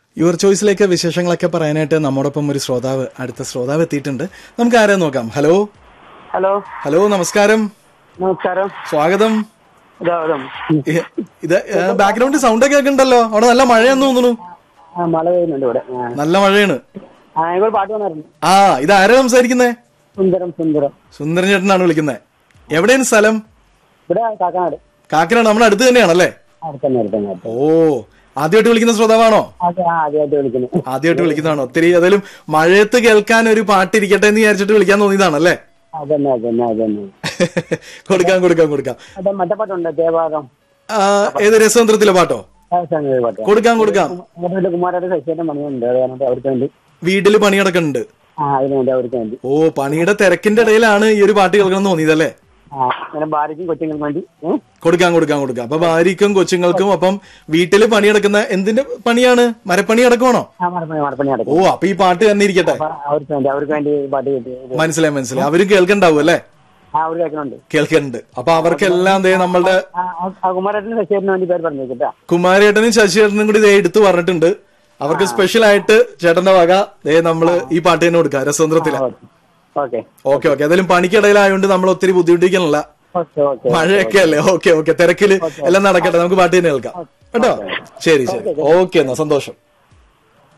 Your ചോയ്സിലേക്ക് വിശേഷങ്ങളൊക്കെ പറയാനായിട്ട് നമ്മോടൊപ്പം ഒരു ശ്രോതാവ് അടുത്ത ശ്രോതാവ് എത്തിയിട്ടുണ്ട് നമുക്ക് ആരെ നോക്കാം ഹലോ ഹലോ ഹലോ നമസ്കാരം നമസ്കാരം സ്വാഗതം ഗൗതം ഇ- ഇത് ബാക്ക്ഗ്രൗണ്ട് സൗണ്ട് ഒക്കെ കേൾക്കുന്നുണ്ടല്ലോ അവിടെ നല്ല മഴയാന്ന് തോന്നുന്നു ആ മഴ പെയ്യുന്നുണ്ട് ഇവിടെ ആ. നല്ല മഴയാണ് ആ ഇവിടെ പാട്ട് വന്നായിരുന്നു ആ ഇത് ആരാ സംസാരിക്കുന്നേ സുന്ദരം സുന്ദരം സുന്ദരൻ ചേട്ടനാണ് വിളിക്കുന്നത് എവിടെയാണ് സ്ഥലം ഇവിടെ കാക്കനാട് കാക്കനാട് നമ്മുടെ അടുത്ത് തന്നെയാണല്ലേ അടുത്തന്നെ അടുത്തന്നെ അടുത്ത് ഓ ആദ്യമായിട്ട് വിളിക്കുന്ന ശ്രോതാവാണോ അതെ ആ ആദ്യമായിട്ട് വിളിക്കുന്നു ആദ്യമായിട്ട് വിളിക്കുന്നതാണോ ഒത്തിരി ഏതായാലും മഴയത്ത് കേൾക്കാൻ ഒരു പാട്ട് ഇരിക്കട്ടെ എന്ന് വിചാരിച്ചിട്ട് വിളിക്കാൻ തോന്നിയതാണല്ലേ അതന്നെ അതന്നെ അതന്നെ കൊടുക്കാം കൊടുക്കാം കൊടുക്കാം അതെ മറ്റേ പാട്ടുണ്ട് ദേവാകം ആ, ഏത് രസതന്ത്രത്തിലെ പാട്ടോ ആ സംഗീത പാട്ട് കൊടുക്കാം കൊടുക്കാം ഇവിടെ കുമാരയുടെ ശശിയുടെ മണിയുണ്ട് അത് കാരണം അവർക്ക് വേണ്ടി വീട്ടില് പണിയടക്കുന്നുണ്ട് ആ അതിന് വേണ്ടി അവർക്ക് വേണ്ടി ഓ പണിയുടെ തിരക്കിന്റെ ഇടയിലാണ് ഈ ഒരു പാട്ട് കേൾക്കണം എന്ന് തോന്നിയതല്ലേ ആ അങ്ങനെ ഭാര്യയ്ക്കും കൊച്ചുങ്ങൾക്കും വേണ്ടി ഏ? കൊടുക്കാം കൊടുക്കാം കൊടുക്കാം അപ്പൊ ഭാര്യയ്ക്കും കൊച്ചുങ്ങൾക്കും അപ്പം വീട്ടില് പണിയെടുക്കുന്ന എന്തിന്റെ പണിയാണ് മരപ്പണി അടക്കമാണോ ആ മടപ്പണി മടപ്പണി ഓ നടക്കും അപ്പൊ ഈ പാട്ട് തന്നെ ഇരിക്കട്ടെ അപ്പൊ അവർക്ക് വേണ്ടി അവർക്ക് വേണ്ടി ഈ പാട്ട് കിട്ടി മനസ്സിലായി മനസ്സിലായി അവരും കേൾക്കണ്ടാവും അല്ലേ ആ അവർ കേൾക്കുന്നുണ്ട് കേൾക്കുന്നുണ്ട് അപ്പൊ അവർക്കെല്ലാം ദേ നമ്മളുടെ ആ, ആ- ആ കുമാരേട്ടന് ശശിയേട്ടന് വേണ്ടി പേര് പറഞ്ഞു കേട്ടാ കുമാരേട്ടനും ശശിയേട്ടനും കൂടി ദേ എടുത്തു പറഞ്ഞിട്ടുണ്ട് അവർക്ക് സ്പെഷ്യൽ ആയിട്ട് ചേട്ടന്റെ വക ദേ നമ്മള് ഈ പാട്ട് തന്നെ കൊടുക്കാം രസതന്ത്രത്തില് ഓക്കെ ഓക്കെ ഓക്കെ ഏതായാലും പണിക്കിടയിലായോണ്ട് നമ്മൾ ഒത്തിരി ബുദ്ധിമുട്ടിക്കണല്ല ഓക്കെ ഓക്കെ മഴയൊക്കെ അല്ലേ ഓക്കെ ഓക്കെ തിരക്കില് എല്ലാം നടക്കട്ടെ നമുക്ക് പാട്ട് തന്നെ കേൾക്കാം കേട്ടോ ശരി ശരി ഓക്കെ എന്നാ സന്തോഷം